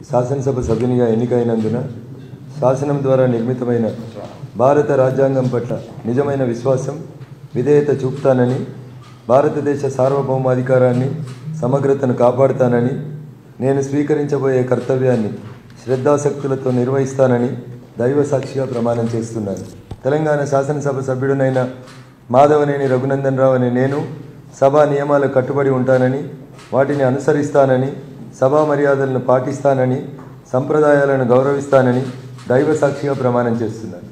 శాసనసభ సభ్యునిగా ఎన్నికైనందున శాసనం ద్వారా నిర్మితమైన భారత రాజ్యాంగం పట్ల నిజమైన విశ్వాసం విధేయత చూపుతానని భారతదేశ సార్వభౌమాధికారాన్ని సమగ్రతను కాపాడుతానని నేను స్వీకరించబోయే కర్తవ్యాన్ని శ్రద్ధాశక్తులతో నిర్వహిస్తానని దైవ సాక్షిగా ప్రమాణం చేస్తున్నాను తెలంగాణ శాసనసభ సభ్యుడినైన మాధవనేని రఘునందన్ రావు అనే నేను సభా నియమాలకు కట్టుబడి ఉంటానని వాటిని అనుసరిస్తానని సభా మర్యాదలను పాటిస్తానని సంప్రదాయాలను గౌరవిస్తానని దైవ సాక్షిగా ప్రమాణం చేస్తున్నాను